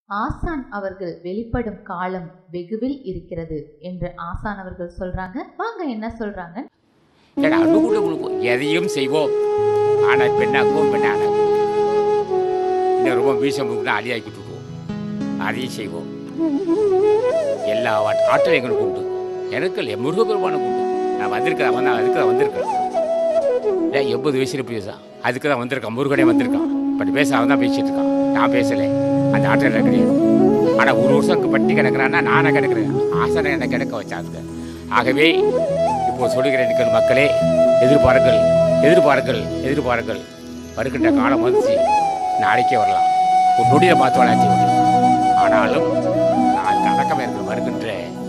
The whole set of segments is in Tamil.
ஆசான் அவர்கள் வெளிப்படும் காலம் வெகுவில் இருக்கிறது என்று ஆசான் அவர்கள் சொல்றாங்க வாங்க என்ன சொல்றாங்க ஏன்னா அன்பு கூட கொடுக்கும் எதையும் செய்வோம் ஆனால் பெண்ணாக்குவோம் பெண்ணானாக்குவோம் இன்னும் ரொம்ப வீசம் கொடுக்குனா அழியாக்கிட்டு இருக்கோம் அதையும் செய்வோம் எல்லா ஆட்- ஆற்றலும் எங்களுக்கு உண்டு எனக்கு இல்லை முருகப்பெருமானுக்கு உண்டு நான் வந்திருக்கிறேன் வந்து அதுக்கு தான் வந்திருக்கிறேன் ஏன் எண்பது வயசுல பேசுறான் அதுக்கு தான் வந்திருக்கான் முருகனே வந்திருக்கான் பட் பேச அவன் தான் பேசிட்டு இருக்கான் நான் பேசலை அந்த ஆற்றல் எனக்கு கிடையாது ஆனால் ஒரு வருஷம் பட்டி கிடக்குறான்னா நானே கிடக்குறேன் ஆசனை என்ன கிடக்க வச்சாங்க ஆகவே இப்போ சொல்லுகிறேன் எங்கள் மக்களே எதிர்பாருங்கள் எதிர்பாருங்கள் எதிர்பாருங்கள் வருகின்ற காலம் வந்துச்சு நாளைக்கே வரலாம் ஒரு நொடியை பார்த்து வளர்ச்சி வரலாம் ஆனாலும் நான் அடக்கம் இருக்கிற வருகின்ற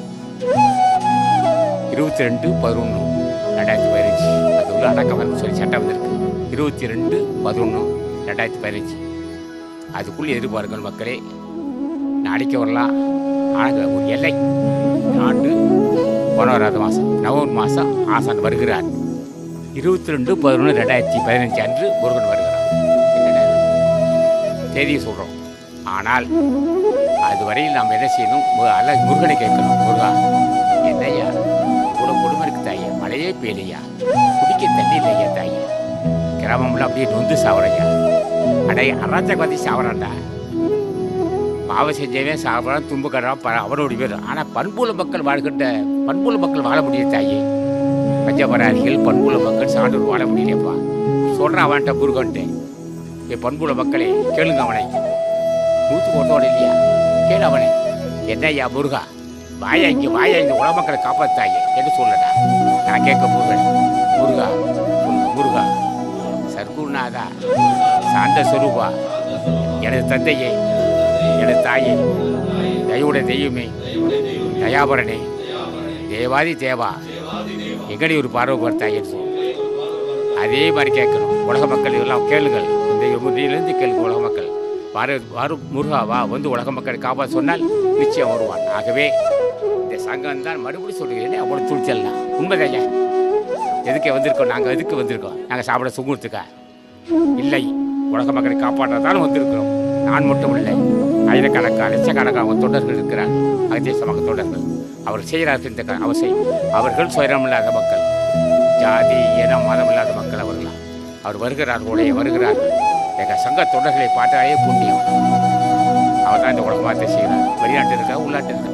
இருபத்தி ரெண்டு பதினொன்று ரெண்டாயிரத்தி பதினஞ்சு அது உள்ள அடக்கம் இருக்கு சொல்லி சட்டம் வந்திருக்கு இருபத்தி ரெண்டு பதினொன்று ரெண்டாயிரத்தி பதினஞ்சு அதுக்குள்ளே எதிர்பாருங்கள் மக்களே நாளைக்கு வரலாம் ஆனால் ஒரு எல்லை இந்த ஆண்டு பதினோராவது மாதம் நவம்பர் மாதம் ஆசான் வருகிறார் இருபத்தி ரெண்டு பதினொன்று ரெண்டாயிரத்தி பதினஞ்சு அன்று முருகன் வருகிறார் என்னடா இது? தேதியை சொல்கிறோம் ஆனால் அதுவரையில் நாம் என்ன செய்யணும் மு- அல்ல முருகனை கேட்கணும் முருகா என்னய்யா இவ்வளோ கொடுமை இருக்கு தாயே மழையே பெய்யலையா குடிக்க தண்ணி இல்லையா தாயே கிராமம்ல அப்படியே நொந்து சாவறையா அடைய அராஜகவாதி சாவறான்டா பாவம் செஞ்சவன் சாப்பிட்றான் துன்புக்கிறான் ப அவனோட பேர் ஆனால் பண்புள்ள மக்கள் வாழ்கின்ற பண்புள்ள மக்கள் வாழ முடியும் தாயே பஞ்சபராதிகள் பண்புள்ள மக்கள் சான்றோர் வாழ முடியலையப்பா சொல்கிறான் அவன்கிட்ட முருகன்ட்டு என் பண்புள்ள மக்களே கேளுங்க அவனை நூற்று போட்டோட இல்லையா கேளு அவனை என்னய்யா முருகா வாயா இங்கே வாயா இந்த உலக மக்களை காப்பாத்தாயே என்று சொல்லடா நான் கேட்க முருகன் முருகா சொல்லு, முருகா சர்க்குருநாதா சாந்த சொரூபா எனது தந்தையே எனது தாயே தயவுடைய தெய்வமே தயாபரனே தேவாதி தேவா எங்கடி ஒரு பார்வை பார்த்தாயின்னு சொல்லு அதே மாதிரி கேட்கணும் உலக மக்கள் இதெல்லாம் கேளுங்கள் இந்த முறையிலிருந்து கேளுங்க உலக மக்கள் வாரு வாரு முருகா வா வந்து உலக மக்களை காப்பாற்ற சொன்னால் நிச்சயம் வருவான் ஆகவே இந்த சங்கம் தான் மறுபடியும் சொல்லுகிறேன் அவ்வளோ துணிச்சல்லாம் உண்மைதையா எதுக்கு வந்திருக்கோம் நாங்கள் எதுக்கு வந்திருக்கோம் நாங்கள் சாப்பிட சுங்குறதுக்கா இல்லை உலக மக்களை காப்பாற்றத்தான் வந்திருக்கிறோம் நான் மட்டும் இல்லை ஆயிரக்கணக்கான லட்சக்கணக்கான தொண்டர்கள் இருக்கிறார் அகத்திய சமூக தொண்டர்கள் அவர் செய்கிறார்கள் இந்த க- அவசை அவர்கள் சுயரமில்லாத மக்கள் ஜாதி இனம் மதம் இல்லாத மக்கள் அவர்களாம் அவர் வருகிறார் உடைய வருகிறார்கள் எங்கள் சங்க தொண்டர்களை பார்த்தாலே புண்ணியம் அவர் தான் இந்த உலகமாத்தை செய்கிறார் வெளிநாட்டு இருக்கா உள்நாட்டு இருக்கா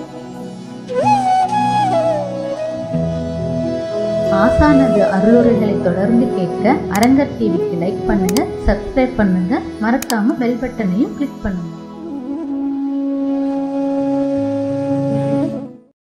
ஆசானது அருளுரைகளை தொடர்ந்து கேட்க அரங்கர் டிவிக்கு லைக் பண்ணுங்க சப்ஸ்கிரைப் பண்ணுங்க மறக்காம பெல் பட்டனையும் கிளிக் பண்ணுங்க